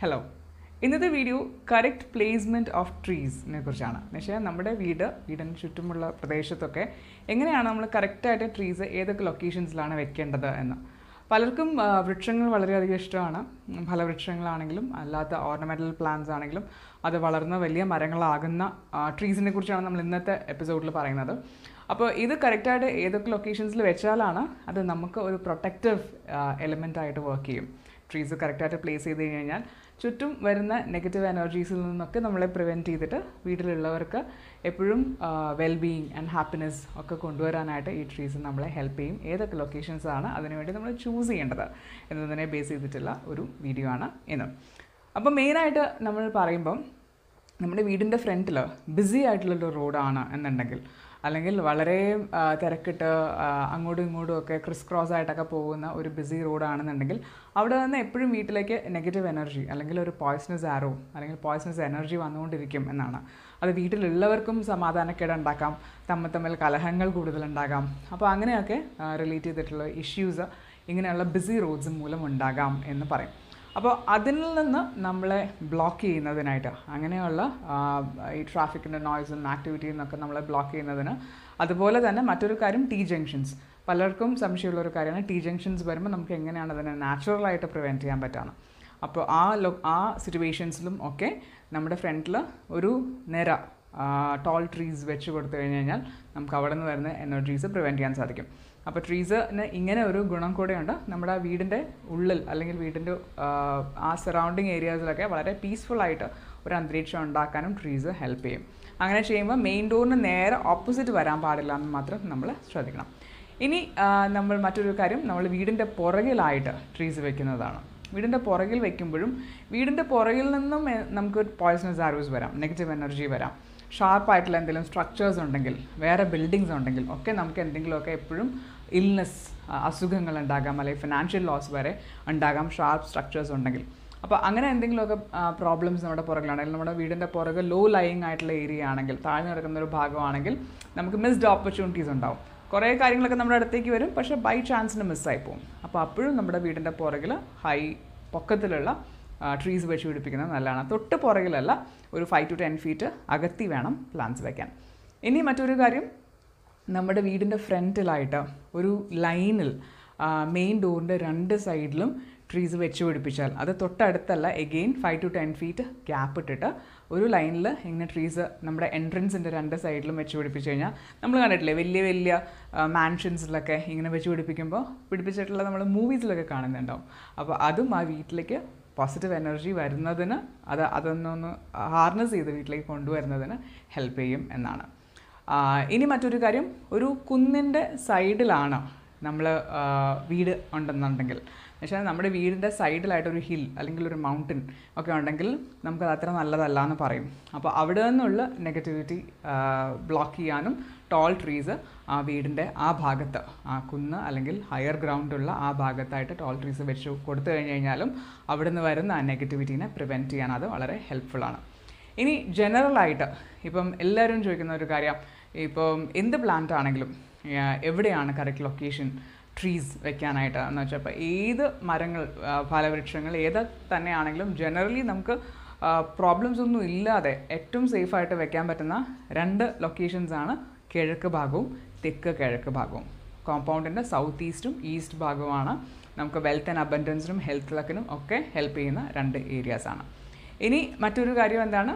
hello ഇന്നത്തെ video correct placement of ട്രീസിനെ കുറിച്ചാണ് എന്നുവെച്ചാൽ നമ്മുടെ വീട് വീടിന് ചുറ്റുമുള്ള പ്രദേശത്തൊക്കെ എങ്ങനെയാണ് നമ്മൾ കറക്റ്റായിട്ട് ട്രീസ് ഏതൊക്കെ ലൊക്കേഷൻസിലാണ് വെക്കേണ്ടത് എന്ന് പലർക്കും ആ, വൃക്ഷങ്ങൾ വളരെയധികം ഇഷ്ടമാണ് ഉം, ഫലവൃക്ഷങ്ങളാണെങ്കിലും അല്ലാത്ത ഓർണമെൻ്റൽ പ്ലാന്റ്സ് ആണെങ്കിലും അത് വളർന്ന് വലിയ മരങ്ങളാകുന്ന ട്രീസിനെ കുറിച്ചാണ് നമ്മൾ ഇന്നത്തെ എപ്പിസോഡിൽ പറയുന്നത് അപ്പോൾ ഇത് കറക്റ്റായിട്ട് ഏതൊക്കെ ലൊക്കേഷൻസിൽ വെച്ചാലാണ് അത് നമുക്ക് ഒരു പ്രൊട്ടക്റ്റീവ് എലമെൻ്റ് ആയിട്ട് വർക്ക് ചെയ്യും ട്രീസ് കറക്റ്റായിട്ട് പ്ലേസ് ചെയ്ത് കഴിഞ്ഞാൽ ചുറ്റും വരുന്ന നെഗറ്റീവ് എനർജീസിൽ നിന്നൊക്കെ നമ്മളെ പ്രിവെൻറ്റ് ചെയ്തിട്ട് വീട്ടിലുള്ളവർക്ക് എപ്പോഴും വെൽബീയിങ് ആൻഡ് ഹാപ്പിനെസ് ഒക്കെ കൊണ്ടുവരാനായിട്ട് ഈ ട്രീസ് നമ്മളെ ഹെൽപ്പ് ചെയ്യും ഏതൊക്കെ ലൊക്കേഷൻസ് ആണ് അതിനുവേണ്ടി നമ്മൾ ചൂസ് ചെയ്യേണ്ടത് എന്നതിനെ ബേസ് ചെയ്തിട്ടുള്ള ഒരു വീഡിയോ ആണ് ഇന്ന് അപ്പോൾ മെയിനായിട്ട് നമ്മൾ പറയുമ്പം നമ്മുടെ വീടിൻ്റെ ഫ്രണ്ടിൽ ബിസി ആയിട്ടുള്ളൊരു റോഡാണ് എന്നുണ്ടെങ്കിൽ അല്ലെങ്കിൽ വളരെ ആ, തിരക്കിട്ട് ആ, അങ്ങോട്ടും ഇങ്ങോട്ടും ഒക്കെ ക്രിസ് ക്രോസ് ആയിട്ടൊക്കെ പോകുന്ന ഒരു ബിസി റോഡാണെന്നുണ്ടെങ്കിൽ അവിടെ നിന്ന് എപ്പോഴും വീട്ടിലേക്ക് നെഗറ്റീവ് എനർജി അല്ലെങ്കിൽ ഒരു പോയ്സണസ് ആരോ അല്ലെങ്കിൽ പോയ്സണസ് എനർജി വന്നുകൊണ്ടിരിക്കും എന്നാണ് അത് വീട്ടിലുള്ളവർക്കും സമാധാനക്കേട് ഉണ്ടാക്കാം തമ്മിൽ തമ്മിൽ കലഹങ്ങൾ കൂടുതലുണ്ടാകാം അപ്പോൾ അങ്ങനെയൊക്കെ റിലേറ്റ് ചെയ്തിട്ടുള്ള ഇഷ്യൂസ് ഇങ്ങനെയുള്ള ബിസി റോഡ്സ് മൂലം ഉണ്ടാകാം എന്ന് പറയും അപ്പോൾ അതിൽ നിന്ന് നമ്മളെ ബ്ലോക്ക് ചെയ്യുന്നതിനായിട്ട് അങ്ങനെയുള്ള ആ, ഈ ട്രാഫിക്കിൻ്റെ നോയ്സും ആക്ടിവിറ്റിയും എന്നൊക്കെ നമ്മളെ ബ്ലോക്ക് ചെയ്യുന്നതിന് അതുപോലെ തന്നെ മറ്റൊരു കാര്യം ടി ജംഗ്ഷൻസ് പലർക്കും സംശയമുള്ള ഒരു കാര്യമാണ് ടി ജംഗ്ഷൻസ് വരുമ്പോൾ നമുക്ക് എങ്ങനെയാണ് അതിനെ നാച്ചുറലായിട്ട് പ്രിവെൻറ്റ് ചെയ്യാൻ പറ്റുകയാണ് അപ്പോൾ ആ ലൊ ആ സിറ്റുവേഷൻസിലും ഒക്കെ നമ്മുടെ ഫ്രണ്ടിൽ ഒരു നിര ടോൾ ട്രീസ് വെച്ച് കൊടുത്തു കഴിഞ്ഞ് കഴിഞ്ഞാൽ നമുക്ക് അവിടെ നിന്ന് വരുന്ന എനർജീസ് പ്രിവെൻറ്റ് ചെയ്യാൻ സാധിക്കും അപ്പോൾ ട്രീസിന് ഇങ്ങനെ ഒരു ഗുണം കൂടെയുണ്ട് നമ്മുടെ വീടിൻ്റെ ഉള്ളിൽ അല്ലെങ്കിൽ വീടിൻ്റെ ആ, ആ സറൗണ്ടിങ് ഏരിയാസിലൊക്കെ വളരെ പീസ്ഫുൾ ആയിട്ട് ഒരു അന്തരീക്ഷം ഉണ്ടാക്കാനും ട്രീസ് ഹെൽപ്പ് ചെയ്യും അങ്ങനെ ചെയ്യുമ്പോൾ മെയിൻ ഡോറിന് നേരെ ഓപ്പോസിറ്റ് വരാൻ പാടില്ല എന്ന് മാത്രം നമ്മൾ ശ്രദ്ധിക്കണം ഇനി ആ, നമ്മൾ മറ്റൊരു കാര്യം നമ്മൾ വീടിൻ്റെ പുറകിലായിട്ട് ട്രീസ് വെക്കുന്നതാണ് വീടിൻ്റെ പുറകിൽ വെക്കുമ്പോഴും വീടിൻ്റെ പുറകിൽ നിന്നും എ- നമുക്ക് പോയ്സണസ് ആരോസ് വരാം നെഗറ്റീവ് എനർജി വരാം ഷാർപ്പായിട്ടുള്ള എന്തെങ്കിലും സ്ട്രക്ചേഴ്സ് ഉണ്ടെങ്കിൽ വേറെ ബിൽഡിങ്സ് ഉണ്ടെങ്കിൽ ഒക്കെ നമുക്ക് എന്തെങ്കിലുമൊക്കെ എപ്പോഴും ഇൽനെസ് അസുഖങ്ങൾ ഉണ്ടാകാം അല്ലെങ്കിൽ ഫിനാൻഷ്യൽ ലോസ് വരെ ഉണ്ടാകാം ഷാർപ്പ് സ്ട്രക്ചേഴ്സ് ഉണ്ടെങ്കിൽ അപ്പോൾ അങ്ങനെ എന്തെങ്കിലുമൊക്കെ പ്രോബ്ലംസ് നമ്മുടെ പുറകിലാണെങ്കിൽ നമ്മുടെ വീടിൻ്റെ പുറകെ ലോ ലൈയിങ് ആയിട്ടുള്ള ഏരിയ ആണെങ്കിൽ താഴ്ന്നു കിടക്കുന്ന ഒരു ഭാഗമാണെങ്കിൽ നമുക്ക് മിസ്ഡ് ഓപ്പർച്യൂണിറ്റീസ് ഉണ്ടാവും കുറേ കാര്യങ്ങളൊക്കെ നമ്മുടെ അടുത്തേക്ക് വരും പക്ഷേ ബൈ ചാൻസിന് മിസ്സായി പോകും അപ്പോൾ അപ്പോഴും നമ്മുടെ വീടിൻ്റെ പുറകിൽ ഹൈ പൊക്കത്തിലുള്ള ട്രീസ് വെച്ച് പിടിപ്പിക്കുന്നത് നല്ലതാണ് തൊട്ട് പുറകിലല്ല ഒരു ഫൈവ് ടു ടെൻ ഫീറ്റ് അകത്തി വേണം പ്ലാന്റ്സ് വെക്കാൻ ഇനി മറ്റൊരു കാര്യം നമ്മുടെ വീടിൻ്റെ ഫ്രണ്ടിലായിട്ട് ഒരു ലൈനിൽ മെയിൻ ഡോറിൻ്റെ രണ്ട് സൈഡിലും ട്രീസ് വെച്ച് പിടിപ്പിച്ചാൽ അത് തൊട്ടടുത്തല്ല again five to ten feet gap ഇട്ടിട്ട് ഒരു ലൈനിൽ ഇങ്ങനെ ട്രീസ് നമ്മുടെ എൻട്രൻസിൻ്റെ രണ്ട് സൈഡിലും വെച്ച് പിടിപ്പിച്ച് കഴിഞ്ഞാൽ നമ്മൾ കണ്ടിട്ടില്ലേ വലിയ വലിയ മാൻഷൻസിലൊക്കെ ഇങ്ങനെ വെച്ച് പിടിപ്പിക്കുമ്പോൾ പിടിപ്പിച്ചിട്ടുള്ള നമ്മൾ മൂവീസിലൊക്കെ കാണുന്നുണ്ടാവും അപ്പോൾ അതും ആ വീട്ടിലേക്ക് പോസിറ്റീവ് എനർജി വരുന്നതിന് അത് അതൊന്നൊന്ന് ഹാർനസ് ചെയ്ത് വീട്ടിലേക്ക് കൊണ്ടുവരുന്നതിന് ഹെൽപ്പ് ചെയ്യും എന്നാണ് ആ, ഇനി മറ്റൊരു കാര്യം ഒരു കുന്നിൻ്റെ സൈഡിലാണ് നമ്മൾ വീട് ഉണ്ടെന്നുണ്ടെങ്കിൽ എന്നുവെച്ചാൽ നമ്മുടെ വീടിൻ്റെ സൈഡിലായിട്ട് ഒരു ഹിൽ അല്ലെങ്കിൽ ഒരു മൗണ്ടൻ ഒക്കെ ഉണ്ടെങ്കിൽ നമുക്കത് അത്ര നല്ലതല്ല എന്ന് പറയും അപ്പോൾ അവിടെ നിന്നുള്ള നെഗറ്റിവിറ്റി ബ്ലോക്ക് ചെയ്യാനും ടോൾ ട്രീസ് ആ വീടിൻ്റെ ആ ഭാഗത്ത് ആ കുന്ന് അല്ലെങ്കിൽ ഹയർ ഗ്രൗണ്ടുള്ള ആ ഭാഗത്തായിട്ട് ടോൾ ട്രീസ് വെച്ച് കൊടുത്തു കഴിഞ്ഞ് കഴിഞ്ഞാലും അവിടെ നിന്ന് വരുന്ന ആ നെഗറ്റിവിറ്റീനെ പ്രിവെൻറ്റ് ചെയ്യാൻ അത് വളരെ ഹെൽപ്ഫുള്ളാണ് ഇനി ജനറലായിട്ട് ഇപ്പം എല്ലാവരും ചോദിക്കുന്ന ഒരു കാര്യം ഇപ്പം എന്ത് പ്ലാന്റ് ആണെങ്കിലും ആ, എവിടെയാണ് കറക്റ്റ് ലൊക്കേഷൻ ട്രീസ് വെക്കാനായിട്ട് എന്ന് വെച്ചാൽ ഇപ്പോൾ ഏത് മരങ്ങൾ ആ, ഫലവൃക്ഷങ്ങൾ ഏത് തന്നെയാണെങ്കിലും ജനറലി നമുക്ക് പ്രോബ്ലംസ് ഒന്നും ഇല്ലാതെ ഏറ്റവും സേഫായിട്ട് വെക്കാൻ പറ്റുന്ന രണ്ട് ലൊക്കേഷൻസ് ആണ് കിഴക്ക് ഭാഗവും തെക്ക് കിഴക്ക് ഭാഗവും കോമ്പൗണ്ടിൻ്റെ സൗത്ത് ഈസ്റ്റും ഈസ്റ്റ് ഭാഗവുമാണ് നമുക്ക് വെൽത്ത് ആൻഡ് അബൻഡൻസിനും ഹെൽത്ത് ലക്കിനും ഒക്കെ ഹെൽപ്പ് ചെയ്യുന്ന രണ്ട് ഏരിയാസ് ആണ് ഇനി മറ്റൊരു കാര്യം എന്താണ്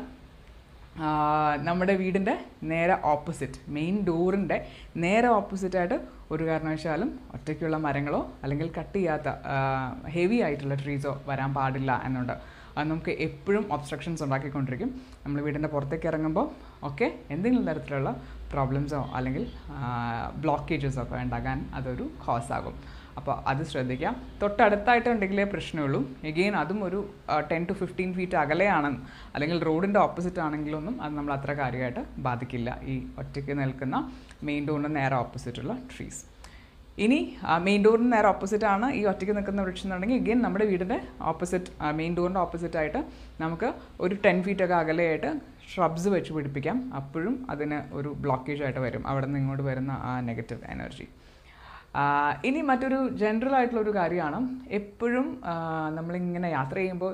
ആ, നമ്മുടെ വീടിൻ്റെ നേരെ ഓപ്പോസിറ്റ് മെയിൻ ഡോറിൻ്റെ നേരെ ഓപ്പോസിറ്റായിട്ട് ഒരു കാരണവശാലും ഒറ്റയ്ക്കുള്ള മരങ്ങളോ അല്ലെങ്കിൽ കട്ട് ചെയ്യാത്ത ഹെവി ആയിട്ടുള്ള ട്രീസോ വരാൻ പാടില്ല എന്നുണ്ട് അത് നമുക്ക് എപ്പോഴും ഒബ്സ്ട്രക്ഷൻസ് ഉണ്ടാക്കിക്കൊണ്ടിരിക്കും നമ്മൾ വീടിൻ്റെ പുറത്തേക്ക് ഇറങ്ങുമ്പോൾ ഒക്കെ എന്തെങ്കിലും തരത്തിലുള്ള പ്രോബ്ലംസോ അല്ലെങ്കിൽ ബ്ലോക്കേജസോ ഒക്കെ ഉണ്ടാകാൻ അതൊരു കോസ് ആകും അപ്പോൾ അത് ശ്രദ്ധിക്കാം തൊട്ടടുത്തായിട്ടുണ്ടെങ്കിലേ പ്രശ്നമുള്ളൂ എഗെയിൻ അതും ഒരു ടെൻ ടു ഫിഫ്റ്റീൻ ഫീറ്റ് അകലെയാണ് അല്ലെങ്കിൽ റോഡിൻ്റെ ഓപ്പോസിറ്റ് ആണെങ്കിലൊന്നും അത് നമ്മൾ അത്ര കാര്യമായിട്ട് ബാധിക്കില്ല ഈ ഒറ്റയ്ക്ക് നിൽക്കുന്ന മെയിൻ ഡോറിന് നേരെ ഓപ്പോസിറ്റുള്ള ട്രീസ് ഇനി മെയിൻ ഡോറിന് നേരെ ഓപ്പോസിറ്റ് ആണ് ഈ ഒറ്റയ്ക്ക് നിൽക്കുന്ന വൃക്ഷം എന്നുണ്ടെങ്കിൽ എഗെയിൻ നമ്മുടെ വീടിൻ്റെ ഓപ്പോസിറ്റ് മെയിൻ ഡോറിൻ്റെ ഓപ്പോസിറ്റ് ആയിട്ട് നമുക്ക് ഒരു ടെൻ ഫീറ്റ് ഒക്കെ അകലെയായിട്ട് ഷ്രബ്സ് വെച്ച് പിടിപ്പിക്കാം അപ്പോഴും അതിന് ഒരു ബ്ലോക്കേജ് ആയിട്ട് വരും അവിടെ നിന്ന് ഇങ്ങോട്ട് വരുന്ന ആ നെഗറ്റീവ് എനർജി ആ, ഇനി മറ്റൊരു ജനറൽ ആയിട്ടുള്ള ഒരു കാര്യമാണ് എപ്പോഴും ആ, നമ്മളിങ്ങനെ യാത്ര ചെയ്യുമ്പോൾ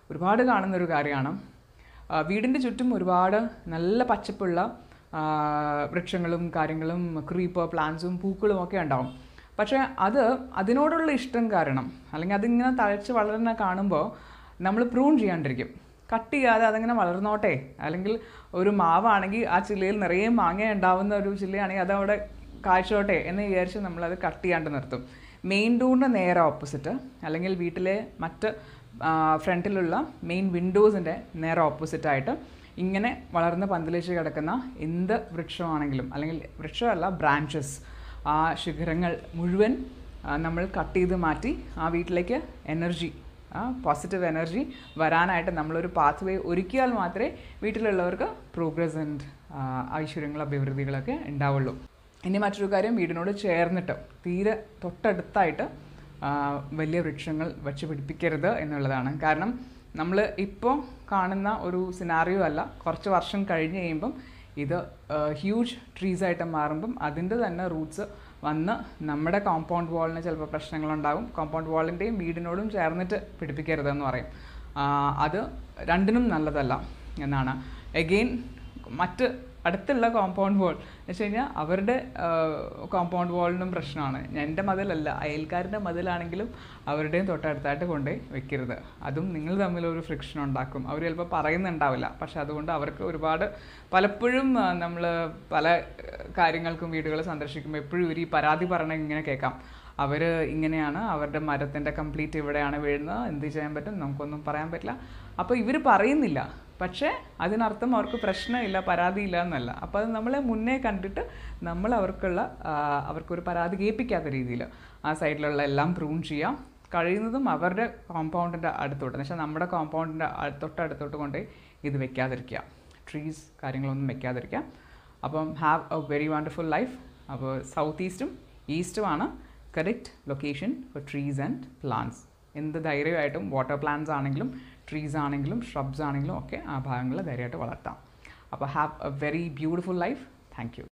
ഒരുപാട് കാണുന്നൊരു കാര്യമാണ് ആ, വീടിൻ്റെ ചുറ്റും ഒരുപാട് നല്ല പച്ചപ്പുള്ള ആ, വൃക്ഷങ്ങളും കാര്യങ്ങളും ക്രീപ്പ് പ്ലാന്റ്സും പൂക്കളും ഒക്കെ ഉണ്ടാവും പക്ഷേ അത് അതിനോടുള്ള ഇഷ്ടം കാരണം അല്ലെങ്കിൽ അതിങ്ങനെ തഴച്ച് വളരുന്ന കാണുമ്പോൾ നമ്മൾ പ്രൂൺ ചെയ്യാണ്ടിരിക്കും കട്ട് ചെയ്യാതെ അതങ്ങനെ വളർന്നോട്ടെ അല്ലെങ്കിൽ ഒരു മാവാണെങ്കിൽ ആ ചില്ലയിൽ നിറയെ മാങ്ങ ഉണ്ടാവുന്ന ഒരു ചില്ലയാണെങ്കിൽ അതവിടെ കാഴ്ചോട്ടെ എന്ന് വിചാരിച്ച് നമ്മളത് കട്ട് ചെയ്യാണ്ട് നിർത്തും മെയിൻ ഡോറിൻ്റെ നേരെ ഓപ്പോസിറ്റ് അല്ലെങ്കിൽ വീട്ടിലെ മറ്റ് ഫ്രണ്ടിലുള്ള മെയിൻ വിൻഡോസിൻ്റെ നേരെ ഓപ്പോസിറ്റായിട്ട് ഇങ്ങനെ വളർന്ന് പന്തലിച്ച് കിടക്കുന്ന എന്ത് വൃക്ഷമാണെങ്കിലും അല്ലെങ്കിൽ വൃക്ഷമല്ല ബ്രാഞ്ചസ് ആ ശിഖരങ്ങൾ മുഴുവൻ ആ, നമ്മൾ കട്ട് ചെയ്ത് മാറ്റി ആ വീട്ടിലേക്ക് എനർജി പോസിറ്റീവ് എനർജി വരാനായിട്ട് നമ്മളൊരു പാത്ത് വേ ഒരുക്കിയാൽ മാത്രമേ വീട്ടിലുള്ളവർക്ക് പ്രോഗ്രസ് ആൻഡ് ഐശ്വര്യങ്ങൾ അഭിവൃദ്ധികളൊക്കെ ഉണ്ടാവുള്ളൂ ഇനി മറ്റൊരു കാര്യം വീടിനോട് ചേർന്നിട്ട് തീരെ തൊട്ടടുത്തായിട്ട് ആ, വലിയ വൃക്ഷങ്ങൾ വച്ച് പിടിപ്പിക്കരുത് എന്നുള്ളതാണ് കാരണം നമ്മൾ ഇപ്പോൾ കാണുന്ന ഒരു സിനാറിയോ അല്ല കുറച്ച് വർഷം കഴിഞ്ഞ് കഴിയുമ്പം ഇത് ഹ്യൂജ് ട്രീസ് ആയിട്ട് മാറുമ്പം അതിൻ്റെ തന്നെ റൂട്ട്സ് വന്ന് നമ്മുടെ കോമ്പൗണ്ട് വാളിന് ചിലപ്പോൾ പ്രശ്നങ്ങളുണ്ടാകും കോമ്പൗണ്ട് വാളിൻ്റെയും വീടിനോടും ചേർന്നിട്ട് പിടിപ്പിക്കരുതെന്ന് പറയും ആ, അത് രണ്ടിനും നല്ലതല്ല എന്നാണ് എഗെയിൻ മറ്റ് അടുത്തുള്ള കോമ്പൗണ്ട് വാൾ എന്ന് വെച്ച് കഴിഞ്ഞാൽ അവരുടെ കോമ്പൗണ്ട് വാളിനും പ്രശ്നമാണ് എൻ്റെ മതിലല്ല അയൽക്കാരുടെ മതിലാണെങ്കിലും അവരുടെയും തൊട്ടടുത്തായിട്ട് കൊണ്ടുപോയി വെക്കരുത് അതും നിങ്ങൾ തമ്മിൽ ഒരു ഫ്രിക്ഷൻ ഉണ്ടാക്കും അവർ ചിലപ്പോൾ പറയുന്നുണ്ടാവില്ല പക്ഷെ അതുകൊണ്ട് അവർക്ക് ഒരുപാട് പലപ്പോഴും നമ്മൾ പല ഏഹ്, കാര്യങ്ങൾക്കും വീടുകൾ സന്ദർശിക്കുമ്പോൾ എപ്പോഴും ഇവർ ഈ പരാതി പറഞ്ഞ ഇങ്ങനെ കേൾക്കാം അവർ ഇങ്ങനെയാണ് അവരുടെ മരത്തിൻ്റെ കംപ്ലീറ്റ് ഇവിടെയാണ് വീഴുന്നത് എന്ത് ചെയ്യാൻ പറ്റും നമുക്കൊന്നും പറയാൻ പറ്റില്ല അപ്പോൾ ഇവർ പറയുന്നില്ല പക്ഷേ അതിനർത്ഥം അവർക്ക് പ്രശ്നമില്ല പരാതിയില്ല എന്നല്ല അപ്പോൾ അത് നമ്മളെ മുന്നേ കണ്ടിട്ട് നമ്മൾ അവർക്കുള്ള ആ, അവർക്കൊരു പരാതി കേൾപ്പിക്കാത്ത രീതിയിൽ ആ സൈഡിലുള്ള എല്ലാം പ്രൂൺ ചെയ്യാം കഴിയുന്നതും അവരുടെ കോമ്പൗണ്ടിൻ്റെ അടുത്തോട്ട് എന്ന് വെച്ചാൽ നമ്മുടെ കോമ്പൗണ്ടിൻ്റെ തൊട്ടടുത്തോട്ട് കൊണ്ടുപോയി ഇത് വെക്കാതിരിക്കുക ട്രീസ് കാര്യങ്ങളൊന്നും വെക്കാതിരിക്കുക അപ്പം have a very wonderful life അപ്പോൾ സൗത്ത് ഈസ്റ്റും ഈസ്റ്റുമാണ് correct location for trees and plants എന്ത് ധൈര്യമായിട്ടും വാട്ടർ പ്ലാന്റ്സ് ആണെങ്കിലും ട്രീസ് ആണെങ്കിലും ഷ്രബ്സ് ആണെങ്കിലും ഒക്കെ ആ ഭാഗങ്ങളിൽ ധൈര്യമായിട്ട് വളർത്താം അപ്പോൾ have a very beautiful life thank U